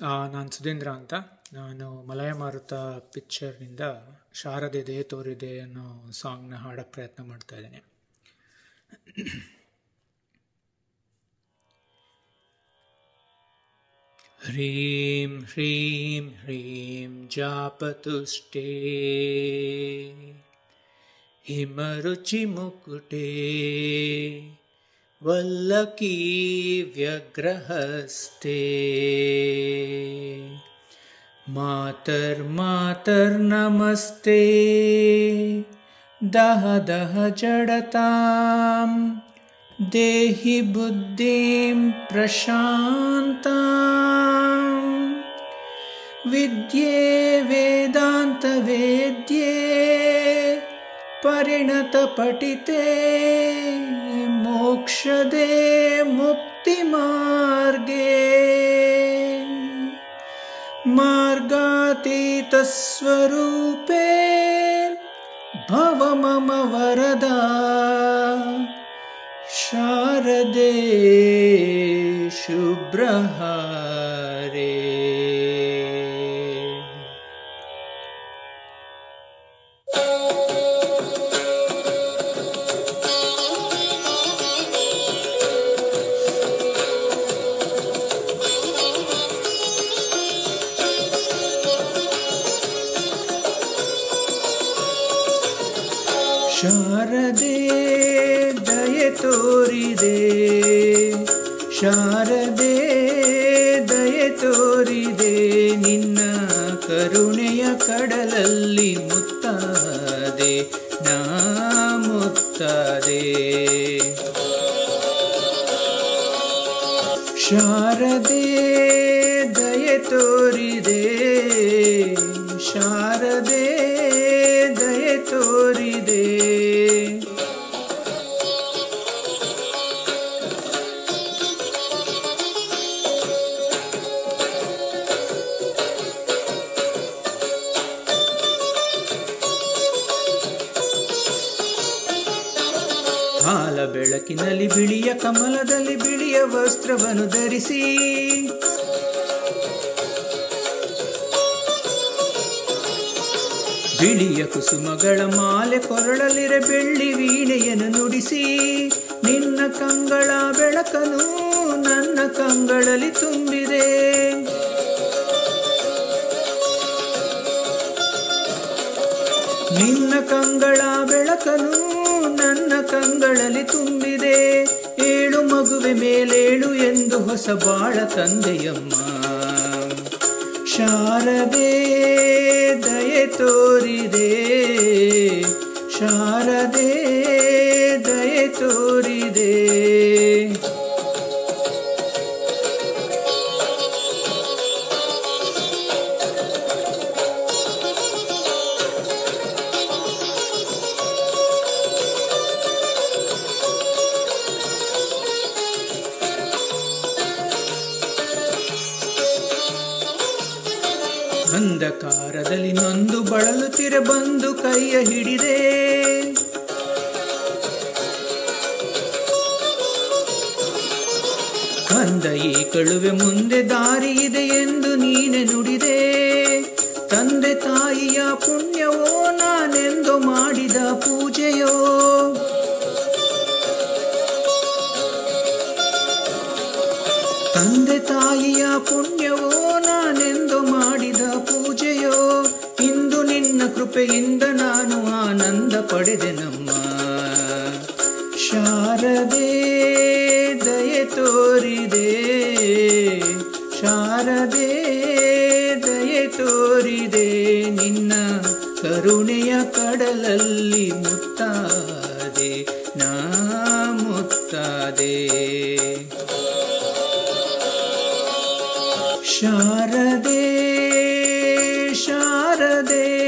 ನಾನು ಸುಧೀಂದ್ರ ಅಂತ ನಾನು ಮಲಯ ಮಾರುತ ಪಿಕ್ಚರ್ನಿಂದ ಶಾರದೆ ದೇ ತೋರಿದೆ ಅನ್ನೋ ಸಾಂಗ್ನ ಹಾಡೋಕ್ಕೆ ಪ್ರಯತ್ನ ಮಾಡ್ತಾ ಇದ್ದೀನಿ ह्रीं ह्रीं ह्रीं जापतुष्टे हिमरुचिमुकुटे वल्लकी व्यग्रहस्ते मातर्मातर्नमस्ते दह दह जडतां देहि बुद्धिं प्रशान्ताम् विद्ये वेदान्तवेद्ये परिणतपठिते मोक्षदे मुक्तिमार्गे मार्गातीतस्वरूपे भव मम वरदा शारदे शुभ्रहारे ಶಾರದೆ ದಯೆ ತೋರಿದೆ ಶಾರದೆ ದಯೆ ತೋರಿದೆ ನಿನ್ನ ಕರುಣೆಯ ಕಡಲಲ್ಲಿ ಮುತ್ತಾದೆ ನಾ ಮುತ್ತಾದೆ ಶಾರದೆ ದಯೆ ತೋರಿದೆ ಶಾರದೆ ದಯೆ ತೋರಿದೆ ಹಾಲ ಬೆಳಕಿನಲ್ಲಿ ಬಿಳಿಯ ಕಮಲದಲ್ಲಿ ಬಿಳಿಯ ವಸ್ತ್ರವನ್ನು ಧರಿಸಿ ಬಿಳಿಯ ಕುಸುಮಗಳ ಮಾಲೆ ಕೊರಳಲಿರೆ ಬೆಳ್ಳಿ ವೀಣೆಯನ್ನು ನುಡಿಸಿ ನಿನ್ನ ಕಂಗಳ ಬೆಳಕನು ನನ್ನ ಕಂಗಳಲ್ಲಿ ತುಂಬಿದೆ ನಿನ್ನ ಕಂಗಳ ಬೆಳಕನು ನನ್ನ ಕಂಗಳಲ್ಲಿ ತುಂಬಿದೆ ಏಳು ಮಗುವೆ ಮೇಲೇಳು ಎಂದು ಹೊಸ ಬಾಳ ತಂದೆಯಮ್ಮ ಶಾರದೆ ದಯೆ ತೋರಿದೆ ಶಾರದೆ ದಯೆ ತೋರಿದೆ ಅಂಧಕಾರದಲ್ಲಿ ನೊಂದು ಬಳಲುತ್ತಿರೆ ಬಂದು ಕೈಯ ಹಿಡಿದೆ ಕಂದ ಈ ಕಳುವೆ ಮುಂದೆ ದಾರಿ ಇದೆ ಎಂದು ನೀನೆ ನುಡಿದೆ ತಂದೆ ತಾಯಿಯ ಪುಣ್ಯವೋ ನಾನೆಂದು ಮಾಡಿದ ಪೂಜೆಯೋ ತಂದೆ ತಾಯಿಯ ಪುಣ್ಯವೋ ನಾನೆಂದು ಮಾಡಿದ ಪೂಜೆಯೋ ಇಂದು ನಿನ್ನ ಕೃಪೆಯಿಂದ ನಾನು ಆನಂದ ಪಡೆದೆ ನಮ್ಮ ಶಾರದೆ ದಯೆ ತೋರಿದೆ ಶಾರದೆ ದಯೆ ತೋರಿದೆ ನಿನ್ನ ಕರುಣೆಯ ಕಡಲಲ್ಲಿ ಮುತ್ತಾದೆ ನಾ ಮುತ್ತಾದೆ ಶಾರದೆ ಶಾರದೆ